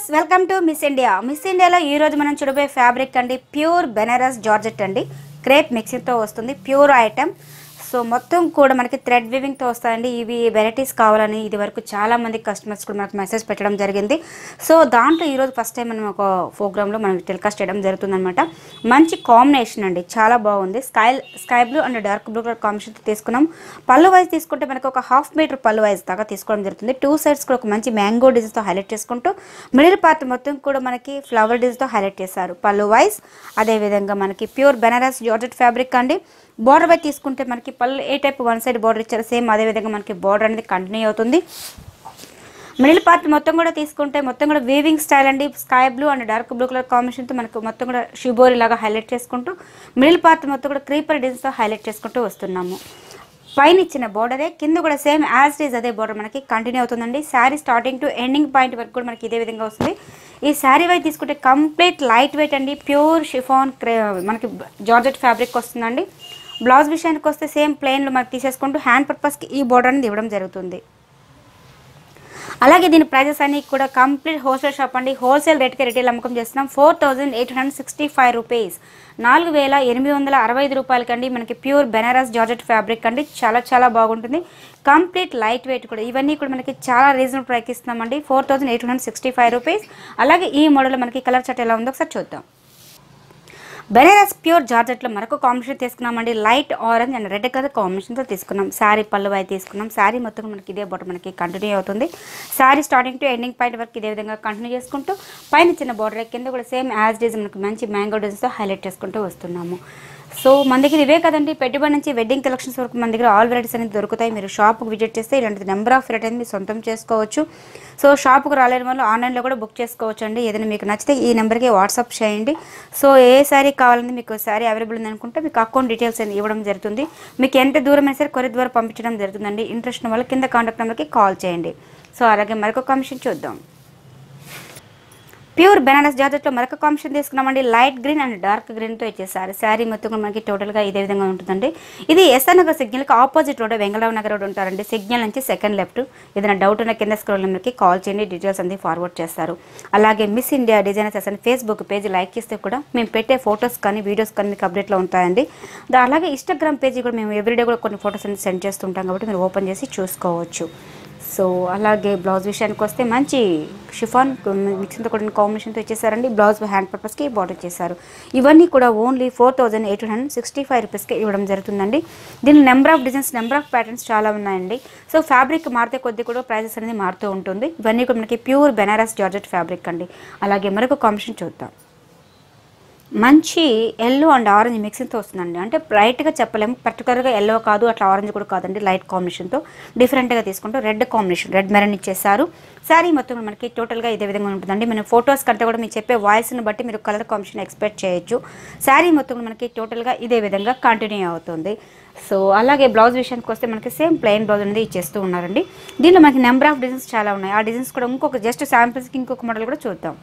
viewers welcome to Miss India Miss ఇండియాలో ఈ రోజు మనం చూడబోయే ఫ్యాబ్రిక్ అండి ప్యూర్ బెనారస్ జార్జెట్ అండి క్రేప్ మిక్సింగ్తో వస్తుంది ప్యూర్ ఐటమ్ సో మొత్తం కూడా మనకి థ్రెడ్ వివింగ్తో వస్తాయండి ఇవి వెరైటీస్ కావాలని ఇది వరకు చాలా మంది కస్టమర్స్ కూడా మనకు మెసేజ్ పెట్టడం జరిగింది సో దాంట్లో ఈరోజు ఫస్ట్ టైం మనం ఒక ప్రోగ్రాంలో మనం టెలికాస్ట్ చేయడం జరుగుతుందన్నమాట మంచి కాంబినేషన్ అండి చాలా బాగుంది sky sky blue and dark blue colour కాంబినేషన్తో తీసుకున్నాం పళ్ళు వైజ్ తీసుకుంటే మనకు ఒక హాఫ్ మీటర్ పళ్ళు వైజ్ దాకా తీసుకోవడం జరుగుతుంది టూ సైడ్స్ కూడా ఒక మంచి మ్యాంగో డిజైన్తో హైలైట్ చేసుకుంటూ మిడిల్ పార్ట్ మొత్తం కూడా మనకి ఫ్లవర్ డిజైన్తో హైలైట్ చేశారు పళ్ళు వైజ్ అదేవిధంగా మనకి ప్యూర్ బెనారస్ జార్జెట్ ఫ్యాబ్రిక్ అండి బార్డర్ వైజ్ తీసుకుంటే మనకి పళ్ళు ఏ టైప్ వన్ సైడ్ బార్డర్ ఇచ్చారు సేమ్ అదేవిధంగా మనకి బార్డర్ అనేది కంటిన్యూ అవుతుంది మిడిల్ పార్ట్ మొత్తం కూడా తీసుకుంటే మొత్తం కూడా వీవింగ్ స్టైల్ అండి sky blue and dark blue colour కాంబినేషన్తో మనకు మొత్తం కూడా షిబోరి లాగా హైలైట్ చేసుకుంటూ మిడిల్ పార్ట్ మొత్తం కూడా క్రీపర్ డిజైన్స్తో హైలైట్ చేసుకుంటూ వస్తున్నాము పైన ఇచ్చిన బోర్డరే కింద కూడా సేమ్ యాజ్ ఇట్ ఈజ్ అదే బోర్డర్ మనకి కంటిన్యూ అవుతుందండి sari starting to ending point వరకు కూడా మనకి ఇదే విధంగా వస్తుంది ఈ శారీ వైపు తీసుకుంటే కంప్లీట్ లైట్ వెయిట్ అండి ప్యూర్ షిఫాన్ క్రే మనకి జార్జెట్ ఫ్యాబ్రిక్ వస్తుందండి బ్లౌజ్ విషయానికి వస్తే సేమ్ ప్లెయిన్లో మనకి తీసేసుకుంటూ హ్యాండ్ పర్పస్కి ఈ బోర్డర్ అనేది ఇవ్వడం జరుగుతుంది అలాగే దీని ప్రైజెస్ అన్ని కూడా కంప్లీట్ హోల్సేల్ షాప్ అండి హోల్సేల్ రేట్కి రిటైల్ అమ్మకం చేస్తున్నాం four thousand eight hundred sixty five rupees నాలుగు వేల ఎనిమిది వందల అరవై ఐదు రూపాయలకండి మనకి ప్యూర్ బెనారస్ జార్జెట్ ఫ్యాబ్రిక్ అండి చాలా చాలా బాగుంటుంది కంప్లీట్ లైట్ వెయిట్ కూడా ఇవన్నీ కూడా మనకి చాలా రీజనబుల్ ప్రైస్ ఇస్తున్నామండి four thousand eight hundred sixty five rupees అలాగే ఈ మోడల్ మనకి కలర్ చట్ ఎలా ఉందో ఒకసారి చూద్దాం బెనారస్ ప్యూర్ జార్జెట్లో మరొక కాంబినేషన్ తీసుకున్నామండి light orange and red colour కాంబినేషన్తో తీసుకున్నాం శారీ పళ్ళు అయితే తీసుకున్నాం శారీ మొత్తం మనకి ఇదే బోట మనకి కంటిన్యూ అవుతుంది sari starting to ending point వరకు ఇదే విధంగా కంటిన్యూ చేసుకుంటూ పైన చిన్న బోర్డర్ కింద కూడా సేమ్ యాజ్ డీజ్ మనకి మంచి మ్యాంగో డిజైన్స్తో హైలైట్ చేసుకుంటూ వస్తున్నాము సో మన దగ్గర ఇవే కదండి పెట్టుబడి నుంచి వెడ్డింగ్ కలెక్షన్స్ వరకు మన దగ్గర ఆల్ వెరైటీస్ అనేది దొరుకుతాయి మీరు షాప్కి విజిట్ చేస్తే ఇలాంటి నెంబర్ ఆఫ్ వెరైటీ మీరు సొంతం చేసుకోవచ్చు సో షాప్కి రాలేని వాళ్ళు ఆన్లైన్లో కూడా బుక్ చేసుకోవచ్చు అండి ఏదైనా మీకు నచ్చితే ఈ నెంబర్కి వాట్సాప్ చేయండి సో ఏ శారీ కావాలని మీకు శారీ అవైలబుల్ ఉంది అనుకుంటే మీకు అకౌంట్ డీటెయిల్స్ అనేది ఇవ్వడం జరుగుతుంది మీకు ఎంత దూరం అయినా సరే కొరియర్ ద్వారా పంపించడం జరుగుతుందండి ఇంట్రెస్ట్ ఉన్న వాళ్ళు కింద కాంటాక్ట్ నెంబర్కి కాల్ చేయండి సో అలాగే మరొక కమిషన్ చూద్దాం ప్యూర్ బెనారస్ జార్జెట్లో మరొక కాంబినేషన్ తీసుకున్నామండి లైట్ గ్రీన్ అండ్ డార్క్ గ్రీన్తో ఇచ్చేసారు శారీ మొత్తం కూడా మనకి టోటల్గా ఇదే విధంగా ఉంటుందండి ఇది ఎస్ఆర్ నగర్ సిగ్నల్కి opposite road Vengalarao Nagar road ఉంటారండి సిగ్నల్ నుంచి సెకండ్ లెఫ్ట్ ఏదైనా డౌట్ ఉన్న కింద స్క్రోల్ నెంబర్కి కాల్ చేయండి డీటెయిల్స్ అన్ని ఫార్వర్డ్ చేస్తారు అలాగే మిస్ ఇండియా డిజైనర్స్ అని ఫేస్బుక్ పేజ్ లైక్ చేస్తే కూడా మేము పెట్టే ఫొటోస్ కానీ వీడియోస్ కానీ మీకు అప్డేట్లో ఉంటాయండి దా- అలాగే ఇన్స్టాగ్రామ్ పేజీ కూడా మేము ఎవ్రీడే కూడా కొన్ని ఫొటోస్ అనేది సెండ్ చేస్తుంటాం కాబట్టి మీరు ఓపెన్ చేసి చూసుకోవచ్చు సో అలాగే బ్లౌజ్ విషయానికి వస్తే మంచి షిఫాన్ మిక్సింగ్తో కూడిన కాంబినేషన్తో ఇచ్చేసారండి బ్లౌజ్ హ్యాండ్ పర్పస్కి బార్డర్ చేశారు ఇవన్నీ కూడా only four thousand eight hundred sixty five రూపీస్కి ఇవ్వడం జరుగుతుందండి దీనిలో number of designs number of patterns చాలా ఉన్నాయండి సో ఫ్యాబ్రిక్ మారితే కొద్ది కూడా ప్రైజెస్ అనేది మారుతూ ఉంటుంది ఇవన్నీ కూడా మనకి ప్యూర్ బెనారస్ జార్జెట్ ఫ్యాబ్రిక్ అండి అలాగే మరొక కాంబినేషన్ చూద్దాం మంచి ఎల్లో అండ్ ఆరెంజ్ మిక్సింగ్తో వస్తుందండి అంటే బ్రైట్గా చెప్పలేము పర్టికులర్గా ఎల్లో కాదు అట్లా ఆరెంజ్ కూడా కాదండి లైట్ కాంబినేషన్తో డిఫరెంట్గా తీసుకుంటూ రెడ్ కాంబినేషన్ రెడ్ మెరన్ ఇచ్చేసారు శారీ మొత్తం మనకి టోటల్గా ఇదే విధంగా ఉంటుందండి మనం ఫొటోస్ కంటే కూడా మీరు చెప్పే వాయిస్ని బట్టి మీరు కలర్ కాంబినేషన్ ఎక్స్పెక్ట్ చేయొచ్చు శారీ మొత్తం మనకి టోటల్గా ఇదే విధంగా కంటిన్యూ అవుతుంది సో అలాగే బ్లౌజ్ విషయానికి వస్తే మనకి సేమ్ ప్లెయిన్ బ్లౌజ్ అనేది ఇచ్చేస్తూ ఉన్నారండి దీనిలో మనకి నెంబర్ ఆఫ్ డిజైన్స్ చాలా ఉన్నాయి ఆ డిజైన్స్ కూడా ఇంకొక జస్ట్ శాంపిల్స్కి ఇంకొక మోడల్ కూడా చూద్దాం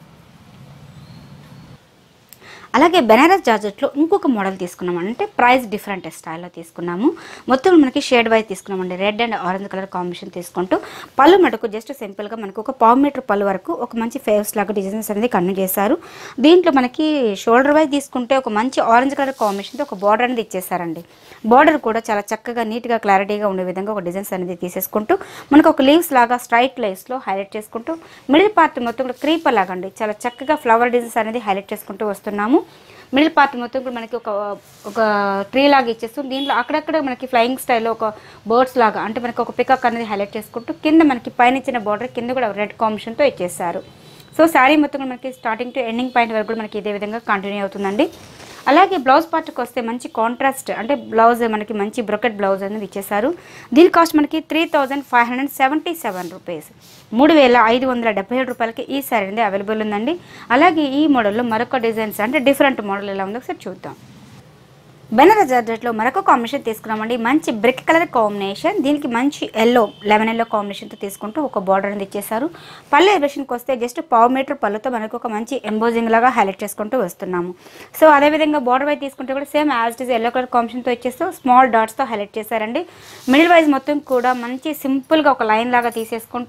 అలాగే బెనారస్ జార్జెట్లో ఇంకొక మోడల్ తీసుకున్నాం అంటే ప్రైస్ డిఫరెంట్ స్టైల్లో తీసుకున్నాము మొత్తం మనకి షేడ్ వైజ్ తీసుకున్నామండి red and orange colour combination తీసుకుంటూ పళ్ళు మటుకు జస్ట్ సింపుల్గా మనకు ఒక పావు మీటర్ పళ్ళు వరకు ఒక మంచి ఫేవ్స్ లాగా డిజైన్స్ అనేది కన్ను చేశారు దీంట్లో మనకి షోల్డర్ వైజ్ తీసుకుంటే ఒక మంచి ఆరెంజ్ కలర్ కాంబినేషన్తో ఒక బార్డర్ అనేది ఇచ్చేసారండి బార్డర్ కూడా చాలా చక్కగా నీట్గా క్లారిటీగా ఉండే విధంగా ఒక డిజైన్స్ అనేది తీసేసుకుంటూ మనకు ఒక లీవ్స్ లాగా స్ట్రైట్ లైన్స్లో హైలైట్ చేసుకుంటూ మిడిల్ పార్ట్ మొత్తం కూడా క్రీపర్ లాగా అండి చాలా చక్కగా ఫ్లవర్ డిజైన్స్ అనేది హైలైట్ చేసుకుంటూ వస్తున్నాము మిడిల్ పార్ట్ మొత్తం కూడా మనకి ఒక ఒక ట్రీ లాగా ఇచ్చేస్తూ దీంట్లో అక్కడక్కడ మనకి ఫ్లయింగ్ స్టైల్లో ఒక బర్డ్స్ లాగా అంటే మనకి ఒక పికక్ అనేది హైలైట్ చేసుకుంటూ కింద మనకి పైన ఇచ్చిన బార్డర్ కింద కూడా రెడ్ కాంబినేషన్తో ఇచ్చేసారు సో శారీ మొత్తం కూడా మనకి స్టార్టింగ్ టు ఎండింగ్ పాయింట్ వరకు కూడా మనకి ఇదే విధంగా కంటిన్యూ అవుతుందండి అలాగే బ్లౌజ్ పార్ట్కి వస్తే మంచి కాంట్రాస్ట్ అంటే బ్లౌజ్ మనకి మంచి బ్రొకెట్ బ్లౌజ్ అనేది ఇచ్చేసారు దీని కాస్ట్ మనకి three thousand five hundred seventy seven rupees మూడు వేల ఐదు వందల డెబ్బై ఏడు రూపాయలకి ఈ సారీ అనేది అవైలబుల్ ఉందండి అలాగే ఈ మోడల్లో మరొక డిజైన్స్ అంటే డిఫరెంట్ మోడల్ ఎలా ఉందో ఒకసారి చూద్దాం బెనారస్ జార్జెట్లో మరొక కాంబినేషన్ తీసుకున్నామండి మంచి బ్రిక్ కలర్ కాంబినేషన్ దీనికి మంచి ఎల్లో లెమన్ ఎల్లో కాంబినేషన్తో తీసుకుంటూ ఒక బార్డర్ అనేది ఇచ్చేసారు పళ్ళు ఎలివేషన్కి వస్తే జస్ట్ పావు మీటర్ పళ్ళుతో మనకు ఒక మంచి ఎంబోజింగ్ లాగా హైలైట్ చేసుకుంటూ వస్తున్నాము సో అదేవిధంగా బార్డర్ వైజ్ తీసుకుంటే కూడా same as it is yellow colour కాంబినేషన్తో ఇచ్చేస్తూ స్మాల్ డాట్స్తో హైలైట్ చేశారండి మిడిల్ వైజ్ మొత్తం కూడా మంచి సింపుల్గా ఒక లైన్ లాగా తీసేసుకుంటూ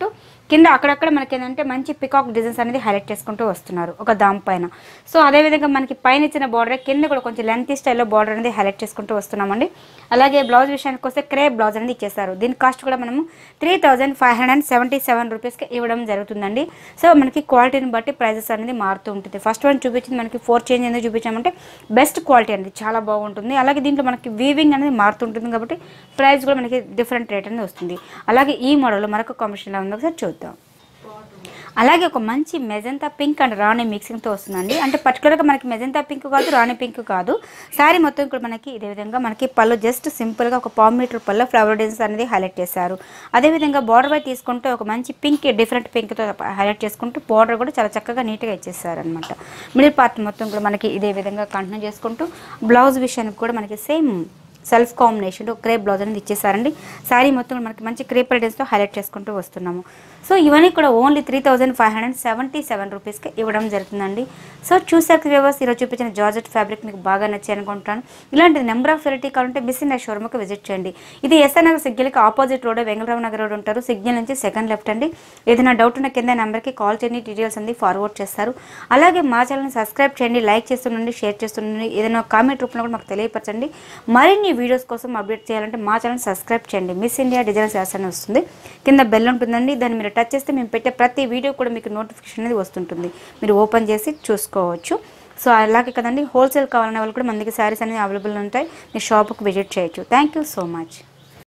కింద అక్కడక్కడ మనకి ఏంటంటే మంచి పికాక్ డిజైన్స్ అనేది హైలైట్ చేసుకుంటూ వస్తున్నారు ఒక దామ్ పైన సో అదేవిధంగా మనకి పైన ఇచ్చిన బార్డర్ కింద కూడా కొంచెం లెంత్ స్టైల్లో బార్డర్ అనేది హైలైట్ చేసుకుంటూ వస్తున్నామండి అలాగే బ్లౌజ్ విషయానికి వస్తే క్రేప్ బ్లౌజ్ అనేది ఇచ్చేస్తారు దీని కాస్ట్ కూడా మనము three thousand five hundred and seventy seven రూపీస్కి ఇవ్వడం జరుగుతుందండి సో మనకి క్వాలిటీని బట్టి ప్రైజెస్ అనేది మారుతూ ఉంటుంది ఫస్ట్ వన్ చూపించింది మనకి ఫోర్ చేంజ్ ఎందుకు చూపించామంటే బెస్ట్ క్వాలిటీ అనేది చాలా బాగుంటుంది అలాగే దీంట్లో మనకి వీవింగ్ అనేది మారుతుంటుంది కాబట్టి ప్రైస్ కూడా మనకి డిఫరెంట్ రేట్ అనేది వస్తుంది అలాగే ఈ మోడల్ మరొక కాంబినేషన్లో ఉందో ఒకసారి చూద్దాం అలాగే ఒక మంచి మెజంతా పింక్ అండ్ రాణి మిక్సింగ్తో వస్తుందండి అంటే పర్టికులర్గా మనకి మెజంతా పింక్ కాదు రాణి పింక్ కాదు శారీ మొత్తం కూడా మనకి ఇదే విధంగా మనకి పళ్ళు జస్ట్ సింపుల్గా ఒక పావు మీటర్ పళ్ళు ఫ్లవర్ డిజైన్స్ అనేది హైలైట్ చేశారు అదేవిధంగా బార్డర్ పై తీసుకుంటే ఒక మంచి పింక్ డిఫరెంట్ పింక్తో హైలైట్ చేసుకుంటూ బార్డర్ కూడా చాలా చక్కగా నీట్గా ఇచ్చేసారు అనమాట మిడిల్ పార్ట్ మొత్తం కూడా మనకి ఇదే విధంగా కంటిన్యూ చేసుకుంటూ బ్లౌజ్ విషయానికి కూడా మనకి సేమ్ సెల్ఫ్ కాంబినేషన్లో క్రేప్ బ్లౌజ్ అనేది ఇచ్చేసారండి శారీ మొత్తం కూడా మనకి మంచి క్రేప్ డిజైన్స్తో హైలైట్ చేసుకుంటూ వస్తున్నాము సో ఇవన్నీ కూడా only three thousand five hundred seventy seven రూపీస్కి ఇవ్వడం జరుగుతుందండి సో చూసారు వ్యూవర్స్ ఈరోజు చూపించిన జార్జెట్ ఫ్యాబ్రిక్ మీకు బాగా నచ్చాయి అనుకుంటాను ఇలాంటి నెంబర్ ఆఫ్ వెరైటీ కావాలంటే మిస్ ఇన్ షోరూమ్కి విజిట్ చేయండి ఇది ఎస్ఆర్ నగర్ సిగ్నల్కి opposite road Venkatarao Nagar road ఉంటారు సిగ్నల్ నుంచి సెకండ్ లెఫ్ట్ అండి ఏదైనా డౌట్ ఉన్న కింద నెంబర్కి కాల్ చేయండి డీటెయిల్స్ అన్ని ఫార్వర్డ్ చేస్తారు అలాగే మా ఛానల్ని సబ్స్క్రైబ్ చేయండి లైక్ చేస్తుండండి షేర్ చేస్తుండండి ఏదైనా కామెంట్ రూపంలో కూడా మాకు తెలియపరచండి మరిన్ని వీడియోస్ కోసం అప్డేట్ చేయాలంటే మా ఛానల్ సబ్స్క్రైబ్ చేయండి మిస్ ఇండియా డిజైన్స్ అని వస్తుంది కింద బెల్ ఉంటుందండి దాన్ని మీరు టచ్ చేస్తే మేము పెట్టే ప్రతి వీడియో కూడా మీకు నోటిఫికేషన్ అనేది వస్తుంటుంది మీరు ఓపెన్ చేసి చూసుకోవచ్చు సో అలాగే కదండి హోల్సేల్ కావాలనే వాళ్ళు కూడా మన దగ్గర శారీస్ అనేవి అవైలబుల్ ఉంటాయి మీ షాప్కి విజిట్ చేయొచ్చు థ్యాంక్ యూ సో మచ్